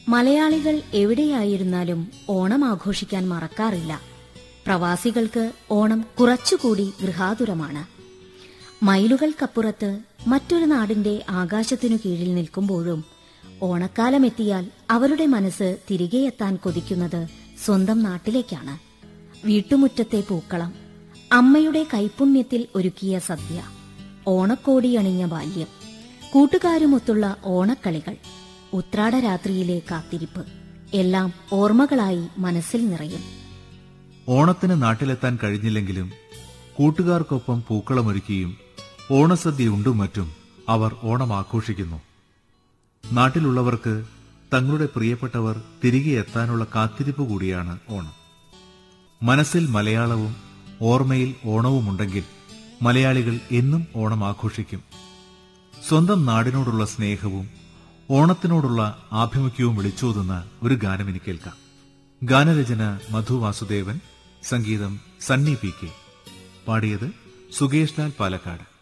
മലയാളികൾ എവിടെയായിരുന്നാലും ഓണം ആഘോഷിക്കാൻ മറക്കാറില്ല പ്രവാസികൾക്ക് ഓണം കുറച്ചുകൂടി ഗൃഹാതുരമാണ് മൈലുകൾക്കപ്പുറത്ത് മറ്റൊരു നാടിന്റെ ആകാശത്തിനു കീഴിൽ നിൽക്കുമ്പോഴും ഓണക്കാലമെത്തിയാൽ അവരുടെ മനസ്സ് തിരികെ എത്താൻ കൊതിക്കുന്നത് സ്വന്തം നാട്ടിലേക്കാണ് വീട്ടുമുറ്റത്തെ പൂക്കളം അമ്മയുടെ കൈപുണ്യത്തിൽ ഒരുക്കിയ സദ്യ ഓണക്കോടിയണിഞ്ഞ ബാല്യം കൂട്ടുകാരുമൊത്തുള്ള ഓണക്കളികൾ ഉത്രാടരാത്രിയിലെ കാത്തിരിപ്പ് എല്ലാം ഓർമ്മകളായി മനസ്സിൽ നിറയും ഓണത്തിന് നാട്ടിലെത്താൻ കഴിഞ്ഞില്ലെങ്കിലും കൂട്ടുകാർക്കൊപ്പം പൂക്കളമൊരുക്കിയും ഓണസദ്യ ഉണ്ടും മറ്റും അവർ ഓണം ആഘോഷിക്കുന്നു നാട്ടിലുള്ളവർക്ക് തങ്ങളുടെ പ്രിയപ്പെട്ടവർ തിരികെ എത്താനുള്ള കാത്തിരിപ്പ് കൂടിയാണ് ഓണം മനസ്സിൽ മലയാളവും ഓർമ്മയിൽ ഓണവുമുണ്ടെങ്കിൽ മലയാളികൾ എന്നും ഓണം ആഘോഷിക്കും സ്വന്തം നാടിനോടുള്ള സ്നേഹവും ഓണത്തിനോടുള്ള ആഭിമുഖ്യവും വിളിച്ചോതുന്ന ഒരു ഗാനം ഇനി കേൾക്കാം ഗാനരചന മധു വാസുദേവൻ സംഗീതം സണ്ണി പി കെ പാടിയത് സുകേഷ് ലാൽ പാലക്കാട്